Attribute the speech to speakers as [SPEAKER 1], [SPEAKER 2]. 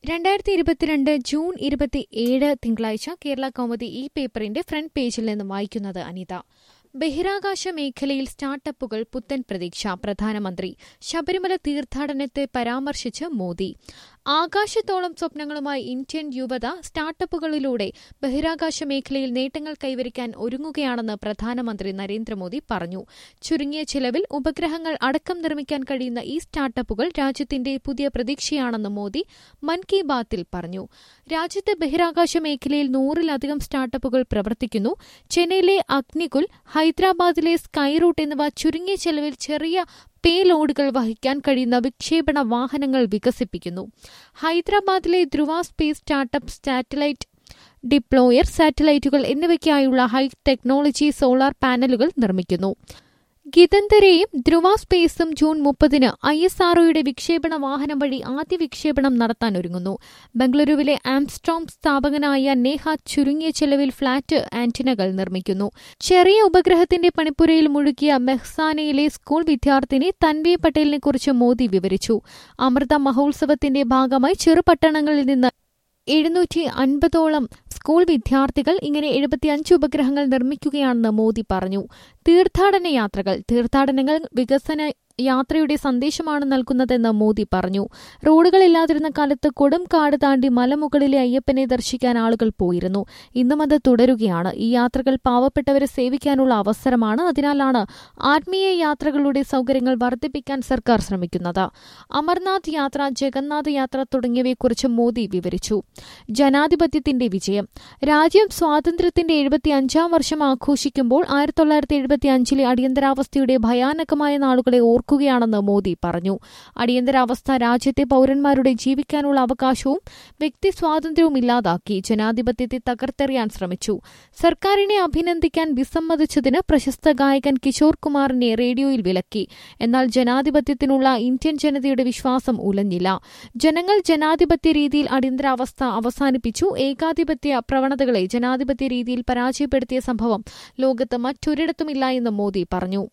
[SPEAKER 1] രണ്ടായിരത്തി ഇരുപത്തിരണ്ട് ജൂൺ ഇരുപത്തി ഏഴ് തിങ്കളാഴ്ച കേരള കൗമുദി ഈ പേപ്പറിന്റെ ഫ്രണ്ട് പേജിൽ നിന്ന് വായിക്കുന്നത് അനിത ബഹിരാകാശ മേഖലയിൽ സ്റ്റാർട്ടപ്പുകൾ പുത്തൻ പ്രതീക്ഷ പ്രധാനമന്ത്രി ശബരിമല തീർത്ഥാടനത്തെ പരാമർശിച്ച് മോദി ആകാശത്തോളം സ്വപ്നങ്ങളുമായി ഇന്ത്യൻ യുവത സ്റ്റാർട്ടപ്പുകളിലൂടെ ബഹിരാകാശ മേഖലയിൽ നേട്ടങ്ങൾ കൈവരിക്കാൻ ഒരുങ്ങുകയാണെന്ന് പ്രധാനമന്ത്രി നരേന്ദ്രമോദി പറഞ്ഞു ചുരുങ്ങിയ ചിലവിൽ ഉപഗ്രഹങ്ങൾ അടക്കം നിർമ്മിക്കാൻ കഴിയുന്ന ഈ സ്റ്റാർട്ടപ്പുകൾ രാജ്യത്തിന്റെ പുതിയ പ്രതീക്ഷയാണെന്ന് മോദി മൻ കി ബാത്തിൽ പറഞ്ഞു രാജ്യത്തെ ബഹിരാകാശ മേഖലയിൽ നൂറിലധികം സ്റ്റാർട്ടപ്പുകൾ പ്രവർത്തിക്കുന്നു ചെന്നൈയിലെ അഗ്നികുൽ ഹൈദരാബാദിലെ സ്കൈറൂട്ട് എന്നിവ ചുരുങ്ങിയ ചെലവിൽ ചെറിയ പേ ലോഡുകൾ വഹിക്കാൻ കഴിയുന്ന വിക്ഷേപണ വാഹനങ്ങൾ വികസിപ്പിക്കുന്നു ഹൈദരാബാദിലെ Dhruva space startup satellite deployer സാറ്റലൈറ്റുകൾ എന്നിവയ്ക്കായുള്ള ഹൈ ടെക്നോളജി സോളാർ പാനലുകൾ നിർമ്മിക്കുന്നു ഗിതന്തരെയും ധ്രുവ സ്പേസും ജൂൺ മുപ്പതിന് ഐ എസ് ആർഒയുടെ വിക്ഷേപണ വാഹനം വഴി ആദ്യ വിക്ഷേപണം നടത്താൻ ഒരുങ്ങുന്നു ബംഗളൂരുവിലെ ആംസ്ട്രോം സ്ഥാപകനായ നേഹ ചുരുങ്ങിയ ചെലവിൽ ഫ്ളാറ്റ് ആന്റിനകൾ നിർമ്മിക്കുന്നു ചെറിയ ഉപഗ്രഹത്തിന്റെ പണിപ്പുരയിൽ മുഴുകിയ മെഹ്സാനയിലെ സ്കൂൾ വിദ്യാർത്ഥിനി തൻവി പട്ടേലിനെ കുറിച്ച് മോദി വിവരിച്ചു അമൃത മഹോത്സവത്തിന്റെ ഭാഗമായി ചെറുപട്ടണങ്ങളിൽ നിന്ന് എഴുന്നൂറ്റി അൻപതോളം സ്കൂൾ വിദ്യാർത്ഥികൾ ഇങ്ങനെ എഴുപത്തിയഞ്ച് ഉപഗ്രഹങ്ങൾ നിർമ്മിക്കുകയാണെന്ന് മോദി പറഞ്ഞു തീർത്ഥാടന യാത്രകൾ തീർത്ഥാടനങ്ങൾ വികസന യാത്രയുടെ സന്ദേശമാണ് നൽകുന്നതെന്ന് മോദി പറഞ്ഞു റോഡുകളില്ലാതിരുന്ന കാലത്ത് കൊടും കാട് താണ്ടി മലമുകളിലെ അയ്യപ്പനെ ദർശിക്കാൻ ആളുകൾ പോയിരുന്നു ഇന്നും അത് തുടരുകയാണ് ഈ യാത്രകൾ പാവപ്പെട്ടവരെ സേവിക്കാനുള്ള അവസരമാണ് അതിനാലാണ് ആത്മീയ യാത്രകളുടെ സൗകര്യങ്ങൾ വർദ്ധിപ്പിക്കാൻ സർക്കാർ ശ്രമിക്കുന്നത് അമർനാഥ് യാത്ര ജഗന്നാഥ് യാത്ര തുടങ്ങിയവയെക്കുറിച്ച് മോദി വിവരിച്ചു ജനാധിപത്യത്തിന്റെ വിജയം രാജ്യം സ്വാതന്ത്ര്യത്തിന്റെ എഴുപത്തിയഞ്ചാം വർഷം ആഘോഷിക്കുമ്പോൾ ആയിരത്തി തൊള്ളായിരത്തി എഴുപത്തി അഞ്ചിലെ അടിയന്തരാവസ്ഥയുടെ ഭയാനകമായ നാളുകളെ ഓർക്കുകയാണെന്ന് മോദി പറഞ്ഞു അടിയന്തരാവസ്ഥ രാജ്യത്തെ പൌരന്മാരുടെ ജീവിക്കാനുള്ള അവകാശവും വ്യക്തി സ്വാതന്ത്ര്യവും ഇല്ലാതാക്കി ജനാധിപത്യത്തെ തകർത്തെറിയാൻ ശ്രമിച്ചു സർക്കാരിനെ അഭിനന്ദിക്കാൻ വിസമ്മതിച്ചതിന് പ്രശസ്ത ഗായകൻ കിഷോർ കുമാറിനെ റേഡിയോയിൽ വിലക്കി എന്നാൽ ജനാധിപത്യത്തിനുള്ള ഇന്ത്യൻ ജനതയുടെ വിശ്വാസം ഉലഞ്ഞില്ല ജനങ്ങൾ ജനാധിപത്യ രീതിയിൽ അടിയന്തരാവസ്ഥ അവസാനിപ്പിച്ചു ഏകാധിപത്യ പ്രവണതകളെ ജനാധിപത്യ രീതിയിൽ പരാജയപ്പെടുത്തിയ സംഭവം ലോകത്ത് മറ്റൊരിടത്തുമില്ല എന്ന് മോദി പറഞ്ഞു